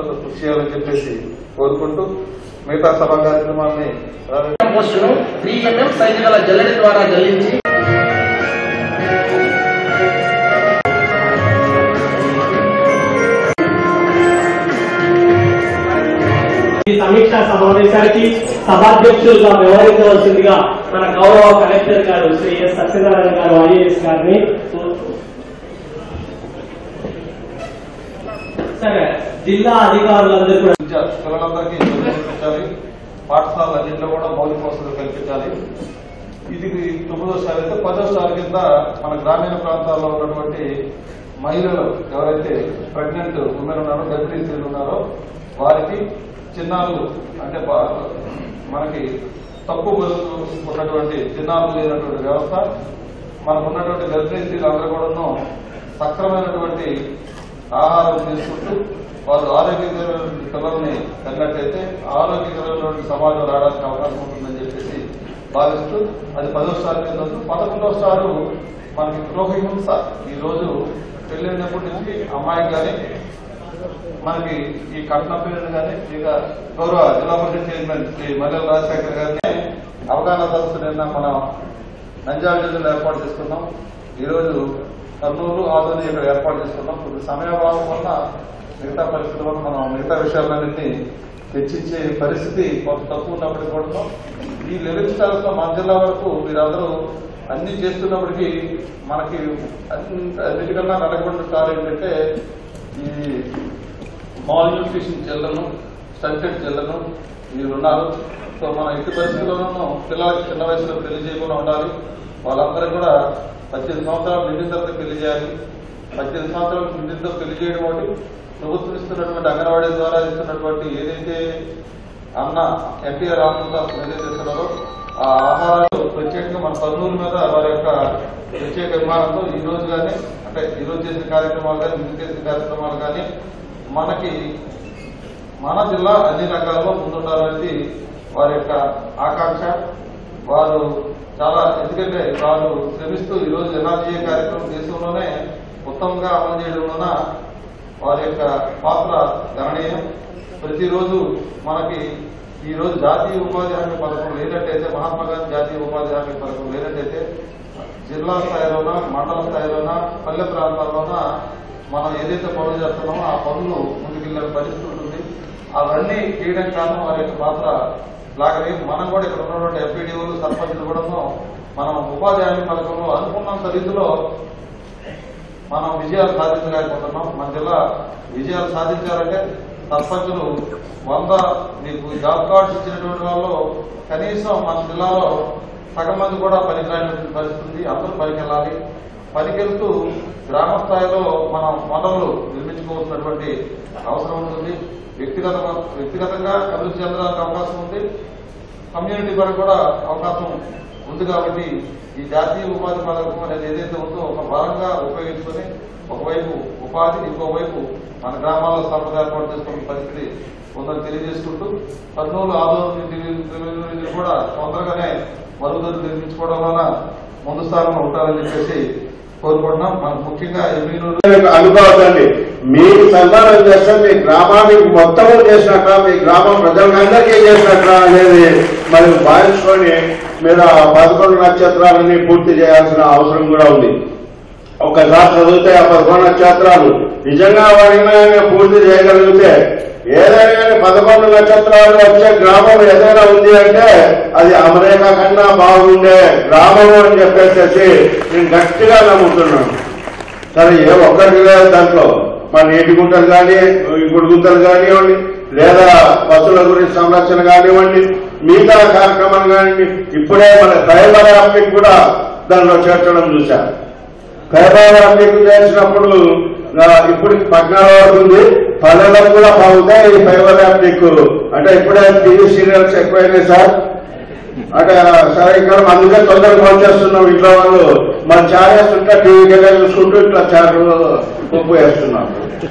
సాయశక్తులతో కృషి చేయాలని చెప్పేసి కోరుకుంటూ మిగతా సభా కార్యక్రమాన్ని ప్రారంభ పోస్టును త్రీ ఎంఎం సైజు గల జల్లెడ ద్వారా జల్లించి ఈ సమీక్షా సమావేశానికి సభాధ్యక్షులుగా వ్యవహరించవలసిందిగా మన గౌరవ కలెక్టర్ గారు శ్రీ ఎస్ సత్యనారాయణ గారు ఐఏఎస్ గారిని సరే జిల్లా అధికారులందరూ కూడా విద్య పిల్లలందరికీ చదువు కల్పించాలి పాఠశాలలు అన్నింటిలో కూడా మౌలిక వసతులు కల్పించాలి ఇది తొమ్మిదో స్టార్ అయితే పదో స్టార్ కింద మన గ్రామీణ ప్రాంతాల్లో ఉన్నటువంటి మహిళలు ఎవరైతే ప్రెగ్నెంట్ ఉమెన్ ఉన్నారో గర్భిణీ స్త్రీలు ఉన్నారో వారికి చిన్నారులు అంటే బా- మనకి తక్కువ బరువు ఉన్నటువంటి చిన్నారులు లేనటువంటి వ్యవస్థ మనకు ఉన్నటువంటి గర్భిణీ స్త్రీలు అందరూ కూడాను సక్రమైనటువంటి ఆహారం తీసుకుంటూ వాళ్ళు ఆరోగ్యకరమైన పిల్లల్ని కన్నట్టయితే ఆరోగ్యకరమైనటువంటి సమాజం రావడానికి అవకాశం ఉంటుందని చెప్పేసి భావిస్తూ అది పదో స్టార్ కింద ఉంది. పదకొండో స్టారు మనకి గృహహింస ఈ రోజు పెళ్ళైనప్పటి నుంచి అమ్మాయికి కానీ మనకి ఈ కట్న పీరియడ్ కానీ ఇక గౌరవ జిల్లా పరిషత్ చైర్మన్ శ్రీ మల్లెల రాజశేఖర్ గారిని అవగాహన సదస్సు నిన్న మనం నంద్యాల జిల్లాలో ఏర్పాటు చేసుకున్నాం ఈరోజు కర్నూలు ఆదోని ఇక్కడ ఏర్పాటు చేసుకున్నాం కొద్ది సమయాభావం వల్ల మిగతా పరిస్థితుల వల్ల మనం మిగతా విషయాలన్నింటినీ చర్చించే పరిస్థితి కొంత తక్కువ ఉన్నప్పటికీ కూడా ఈ లెవెల్ స్టార్స్ లో మన జిల్లా వరకు మీరందరూ అన్ని చేస్తున్నప్పటికీ మనకి అన్ని- అన్నిటికన్నా నడకుండా స్టార్ ఏంటంటే ఈ మాల్ న్యూట్రిషన్ చెల్లను స్టంటెడ్ చెల్లను మీరు ఉన్నారు సో మన ఎట్టి పరిస్థితుల్లోనూ పిల్లలకి చిన్న వయసులో పెళ్లి చేయకుండా ఉండాలి వాళ్ళందరూ కూడా పద్దెనిమిది సంవత్సరాలు నిండిన తర్వాత పెళ్లి చేయాలి పద్దెనిమిది సంవత్సరాలు నిండితో పెళ్లి చేయడం ఒకటి ప్రభుత్వం ఇస్తున్నటువంటి అంగన్వాడీ ద్వారా ఇస్తున్నటువంటి ఏదైతే అన్న ఎన్టీఆర్ ఆంధ్రప్రదేశ్ ఏదైతే ఇస్తున్నారో ఆ ఆహారాలు ప్రత్యేకంగా మన కర్నూలు మీద వారి యొక్క ప్రత్యేక విమానంతో ఈ రోజు కానీ అంటే ఈ రోజు చేసిన కార్యక్రమాలు కానీ ముందు చేసిన కార్యక్రమాలు కానీ మనకి మన జిల్లా అన్ని రంగాల్లో ముందుండాలనేది వారి యొక్క ఆకాంక్ష వారు చాలా ఎందుకంటే వారు శ్రమిస్తూ ఈ రోజు ఎన్ఆర్జీఏ కార్యక్రమం దేశంలోనే ఉత్తమంగా అమలు చేయడంలోన వారి యొక్క పాత్ర గణనీయం ప్రతిరోజు మనకి ఈ రోజు జాతీయ ఉపాధి హామీ పథకం లేనట్టయితే మహాత్మా గాంధీ జాతీయ ఉపాధి హామీ పథకం లేనట్టయితే జిల్లా స్థాయిలోన మండల స్థాయిలోన పల్లె ప్రాంతాల్లోన మనం ఏదైతే పనులు చేస్తున్నామో ఆ పనులు ముందుకెళ్లే పరిస్థితి ఉంటుంది అవన్నీ చేయడం కారణం వారి యొక్క పాత్ర లాగనే మనం కూడా ఇక్కడ ఉన్నటువంటి ఎంపీడీఓలు సర్పంచులు కూడా మనం ఉపాధి హామీ పథకంలో అనుకున్నంత రీతిలో మనం విజయాలు సాధించలేకపోతున్నాం మన జిల్లా విజయాలు సాధించాలంటే సర్పంచులు వంద మీకు జాబ్ కార్డ్స్ ఇచ్చినటువంటి వాళ్ళు కనీసం మన జిల్లాలో సగం మంది కూడా పనికిరాని పరిస్థితి ఉంది అందరూ పనికెళ్ళాలి పనికెళ్తూ గ్రామ స్థాయిలో మనం వనరులు నిర్మించుకోవాల్సినటువంటి అవసరం ఉంటుంది వ్యక్తిగత వ్యక్తిగతంగా అభివృద్ధి చెందడానికి అవకాశం ఉంది కమ్యూనిటీ పరంగా కూడా అవకాశం ఉంది కాబట్టి ఈ జాతీయ ఉపాధి పథకం అనేది ఏదైతే ఉందో ఒక బలంగా ఉపయోగించుకొని ఒకవైపు ఉపాధి ఇంకోవైపు మన గ్రామాల్లో సంపద ఏర్పాటు చేసుకునే పరిస్థితి ఉందని తెలియజేసుకుంటూ కర్నూలు ఆదోళన నిధులు కూడా తొందరగానే మరుగుదొడ్లు నిర్మించుకోవడం వలన ముందు స్థానంలో ఉంటారని చెప్పేసి కోరుకుంటున్నాం మనకు ముఖ్యంగా ఎమ్మెల్యేలు అనుకోవద్దండి మీకు సన్మానం చేస్తే మీ గ్రామానికి మొత్తము చేసినట్ట మీ గ్రామం ప్రజలందరికీ చేసినట్ట అనేది మరి భావించుకొని మీరు ఆ పదకొండు నక్షత్రాలని పూర్తి చేయాల్సిన అవసరం కూడా ఉంది ఒకసారి చదివితే ఆ పదకొండు నక్షత్రాలు నిజంగా వాడిని పూర్తి చేయగలిగితే ఏదైనా కానీ పదకొండు నక్షత్రాలు వచ్చే గ్రామం ఏదైనా ఉంది అంటే అది అమెరికా కన్నా బాగుండే గ్రామం అని చెప్పేసి నేను గట్టిగా నమ్ముతున్నాను సరే ఏ ఒక్కరికి లేదు దాంట్లో మన నీటి గుంటలు కానీ ఇంకుడు గుంతలు కానివ్వండి లేదా పశువుల గురించి సంరక్షణ కానివ్వండి మిగతా కార్యక్రమాలు కానివ్వండి ఇప్పుడే మన ఫైబర్ ఆప్టిక్ కూడా దానిలో చేర్చడం చూశారు ఫైబర్ ఆప్టిక్ చేసినప్పుడు ఆ, ఇప్పుడు పద్నాలుగు వరకు ఉంది పల్లెలకు కూడా బాగుంటాయి ఈ ఫైబర్ ఆప్టిక్ అంటే ఇప్పుడే టీవీ సీరియల్స్ ఎక్కువైనాయి సార్ అంటే సరే ఇక్కడ అందుకే తొందరగా వచ్చేస్తున్నాం ఇంట్లో వాళ్ళు మనం చాయ్ వేస్తుంటే టీవీకి వెళ్ళి చూసుకుంటూ ఇట్లా చారు ఉప్పు వేస్తున్నాం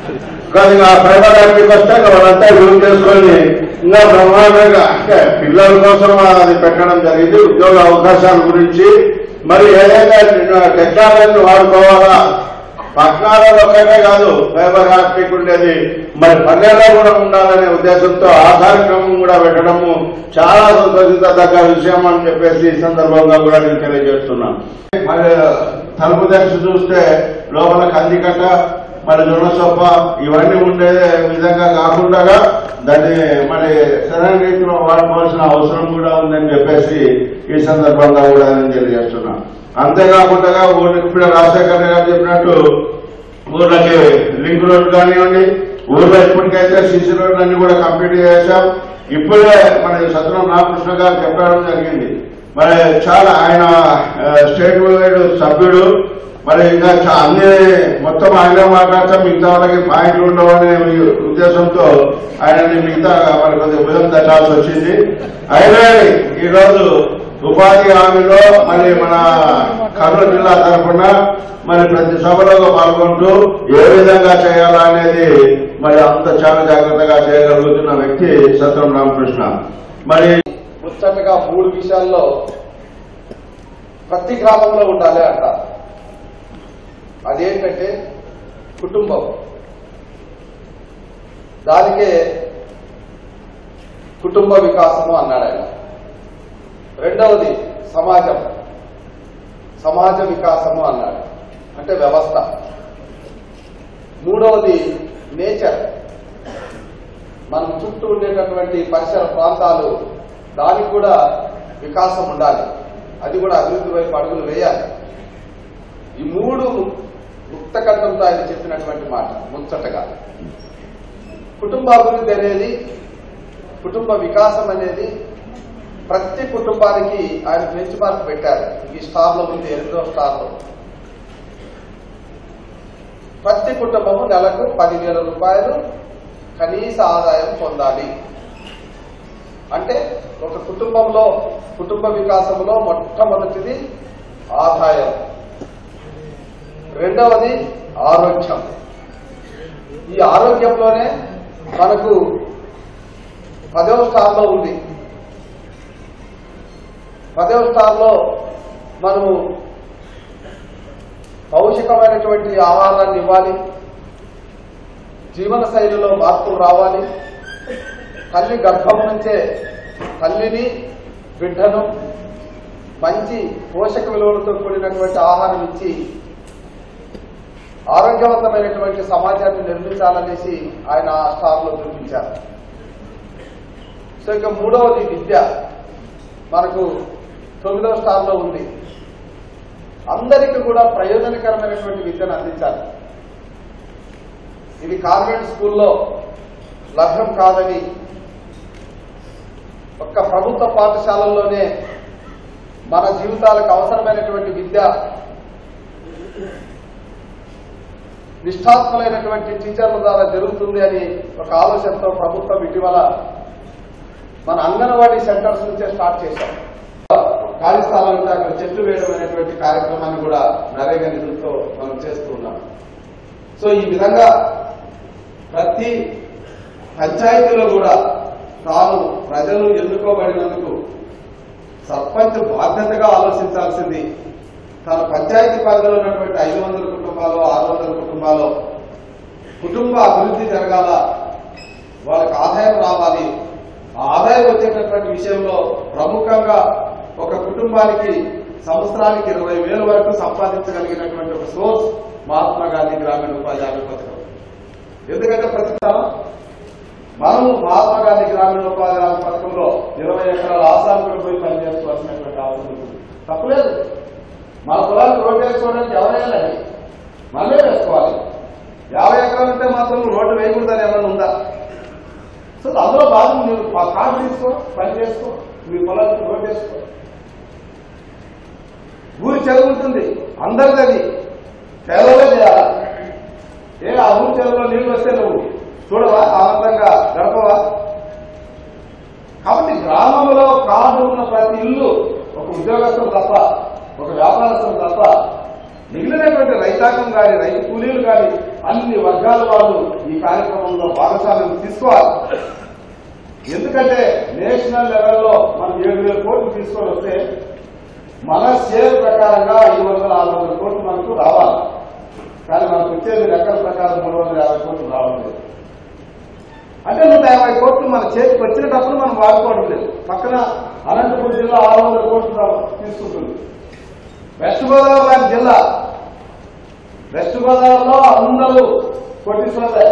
కానీ ఆ ఫైబర్ యాప్కి వస్తే ఇంకా వాళ్ళంతా యూజ్ చేసుకొని ఇంకా బ్రహ్మాండంగా అంటే పిల్లల కోసం అది పెట్టడం జరిగింది ఉద్యోగ అవకాశాల గురించి మరి ఏదైతే టెక్నాలజీని వాడుకోవాలా పట్టణాలలో ఒకటే కాదు ఫైబర్ హాస్పిటల్ ఉండేది మరి పల్లెల్లో కూడా ఉండాలనే ఉద్దేశంతో ఆ కార్యక్రమం కూడా పెట్టడము చాలా సంతోషించదగ్గ విషయం అని చెప్పేసి ఈ సందర్భంగా కూడా నేను తెలియజేస్తున్నాను మరి తలుపు తెరిచి చూస్తే లోపల కందికట్ట మరి జొన్న సొప్ప ఇవన్నీ ఉండే విధంగా కాకుండా దాన్ని మరి సరైన రీతిలో వాడుకోవాల్సిన అవసరం కూడా ఉందని చెప్పేసి ఈ సందర్భంగా కూడా నేను తెలియజేస్తున్నా అంతేకాకుండా ఊళ్ళకి ఇప్పుడు రాజశేఖర్ గారు చెప్పినట్టు ఊళ్ళకి లింక్ రోడ్ కానివ్వండి ఊళ్ళో ఇప్పటికైతే సిసి రోడ్లు అన్ని కూడా కంప్లీట్ చేశాం ఇప్పుడే మన సత్రం రామకృష్ణ గారు చెప్పడం జరిగింది మరి చాలా ఆయన ఆ, స్టేట్ వైడ్ సభ్యుడు మరి ఇంకా చా- అన్ని మొత్తం ఆయన మాట్లాడతా మిగతా వాళ్ళకి పాయింట్లు ఉండవనే ఉద్దేశంతో ఆయనని మిగతా మరి కొద్దిగా భుజం తట్టాల్సి వచ్చింది అయినా ఈరోజు ఉపాధి హామీలో మరి మన కర్నూలు జిల్లా తరఫున మరి ప్రతి సభలో పాల్గొంటూ ఏ విధంగా చేయాలా అనేది మరి అంత చాలా జాగ్రత్తగా చేయగలుగుతున్న వ్యక్తి సత్యం రామకృష్ణ మరి ముచ్చటగా మూడు విషయాల్లో ప్రతి గ్రామంలో ఉండాలి అంట అదేంటంటే కుటుంబం దానికే కుటుంబ వికాసము అన్నాడు ఆయన రెండవది సమాజం సమాజ వికాసము అన్నాడు అంటే వ్యవస్థ మూడవది నేచర్ మనం చుట్టూ ఉండేటటువంటి పరిసర ప్రాంతాలు దానికి కూడా వికాసం ఉండాలి అది కూడా అభివృద్ధి వైపు అడుగులు వేయాలి ఈ మూడు ముక్తకంఠంతో ఆయన చెప్పినటువంటి మాట ముచ్చటగా కుటుంబ అభివృద్ధి అనేది కుటుంబ వికాసం అనేది ప్రతి కుటుంబానికి ఆయన బెంచ్ మార్క్ పెట్టారు ఈ స్టార్ లో ఉంది ఎనిమిదో స్టార్ లో ప్రతి కుటుంబము నెలకు పదివేల రూపాయలు కనీస ఆదాయం పొందాలి అంటే ఒక కుటుంబంలో కుటుంబ వికాసంలో మొట్టమొదటిది ఆదాయం రెండవది ఆరోగ్యం ఈ ఆరోగ్యంలోనే మనకు పదవ స్థానంలో ఉంది పదవ స్థానంలో మనము పౌషికమైనటువంటి ఆహారాన్ని ఇవ్వాలి జీవన శైలిలో మార్పులు రావాలి తల్లి గర్భం నుంచే తల్లిని బిడ్డను మంచి పోషక విలువలతో కూడినటువంటి ఆహారం ఇచ్చి ఆరోగ్యవంతమైనటువంటి సమాజాన్ని నిర్మించాలనేసి ఆయన ఆ స్టార్లో చూపించారు సో ఇక మూడవది విద్య మనకు తొమ్మిదవ స్టార్లో ఉంది అందరికీ కూడా ప్రయోజనకరమైనటువంటి విద్యను అందించాలి ఇది కాన్వెంట్ స్కూల్లో లభ్యం కాదని ఒక్క ప్రభుత్వ పాఠశాలల్లోనే మన జీవితాలకు అవసరమైనటువంటి విద్య నిష్ఠాత్మలైనటువంటి టీచర్ల ద్వారా జరుగుతుంది అని ఒక ఆలోచనతో ప్రభుత్వం ఇటీవల మన అంగన్వాడీ సెంటర్స్ నుంచే స్టార్ట్ చేశాం ఖాళీ స్థలాలు ఉంటే అక్కడ చెట్లు వేయడం అనేటువంటి కార్యక్రమాన్ని కూడా నరేగా నిధులతో మనం చేస్తూ ఉన్నాం సో ఈ విధంగా ప్రతి పంచాయతీలో కూడా తాను ప్రజలు ఎన్నుకోబడినందుకు సర్పంచ్ బాధ్యతగా ఆలోచించాల్సింది తన పంచాయతీ పరిధిలో ఉన్నటువంటి ఐదు వందల కుటుంబాలు ఆరు వందల కుటుంబాలు కుటుంబ అభివృద్ధి జరగాల వాళ్ళకి ఆదాయం రావాలి ఆ ఆదాయం వచ్చేటటువంటి విషయంలో ప్రముఖంగా ఒక కుటుంబానికి సంవత్సరానికి ఇరవై వేల వరకు సంపాదించగలిగినటువంటి ఒక సోర్స్ మహాత్మా గాంధీ గ్రామీణ ఉపాధి హామీ పథకం ఎందుకంటే ప్రతి సంవత్సరం మనము మహాత్మా గాంధీ గ్రామీణ ఉపాధి హామీ పథకంలో ఇరవై ఎకరాల ఆసాములు పోయి పనిచేసుకోవాల్సినటువంటి అవసరం ఉంది తప్పులేదు మన పొలానికి రోడ్డు వేసుకోవడానికి ఎవరైనా మనమే వేసుకోవాలి యాభై ఎకరాలు ఉంటే మాత్రం రోడ్డు వేయకూడదని ఏమైనా ఉందా సో అందులో భాగం మీరు ప- కార్డు తీసుకో పని చేసుకో మీ పొలానికి రోడ్డు వేసుకో ఊరి చెరువు ఉంటుంది అందరిది అది చెరువులే చేయాలా ఏ ఆ ఊరి చెరువులో నీళ్లు వస్తే నువ్వు చూడవా ఆనందంగా గడపవా కాబట్టి గ్రామంలో కార్డు ఉన్న ప్రతి ఇల్లు ఒక ఉద్యోగస్తులు తప్ప ఒక వ్యాపారస్తులు తప్ప మిగిలినటువంటి రైతాంగం కానీ రైతు కూలీలు కానీ అన్ని వర్గాల వాళ్ళు ఈ కార్యక్రమంలో భాగస్వామ్యం తీసుకోవాలి ఎందుకంటే నేషనల్ లెవెల్లో మనం ఏడు వేల కోట్లు తీసుకొని వస్తే మన షేర్ ప్రకారంగా ఐదు వందల ఆరు వందల కోట్లు మనకు రావాలి కానీ మనకు వచ్చేది లెక్కల ప్రకారం మూడు వందల యాభై కోట్లు రావట్లేదు అంటే నూట యాభై కోట్లు మన చేతికి వచ్చినప్పుడు మనం వాడుకోవడం లేదు పక్కన అనంతపురం జిల్లా ఆరు వందల కోట్లు రా- తీసుకుంటుంది వెస్ట్ గోదావరి లాంటి జిల్లా వెస్ట్ గోదావరిలో అందరూ కోటీశ్వరులే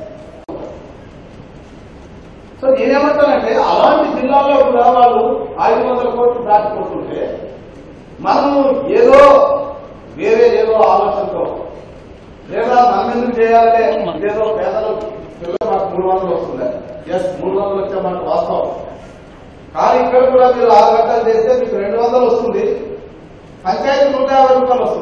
సో నేనేమంటానంటే అలాంటి జిల్లాల్లో కూడా వాళ్ళు ఐదు వందల కోట్లు దాటిపోతుంటే మనము ఏదో వేరే ఏదో ఆలోచనతో లేదా మనం ఎందుకు చేయాలంటే ఇదేదో పేదలు పిల్లలు మాకు మూడు వందలు వస్తుంది ఎస్ మూడు వందలు వచ్చే మనకు వాస్తవం కానీ ఇక్కడ కూడా మీరు ఆరు గంటలు చేస్తే మీకు రెండు వందలు వస్తుంది పంచాయతీ నూట యాభై రూపాయలు వస్తుంది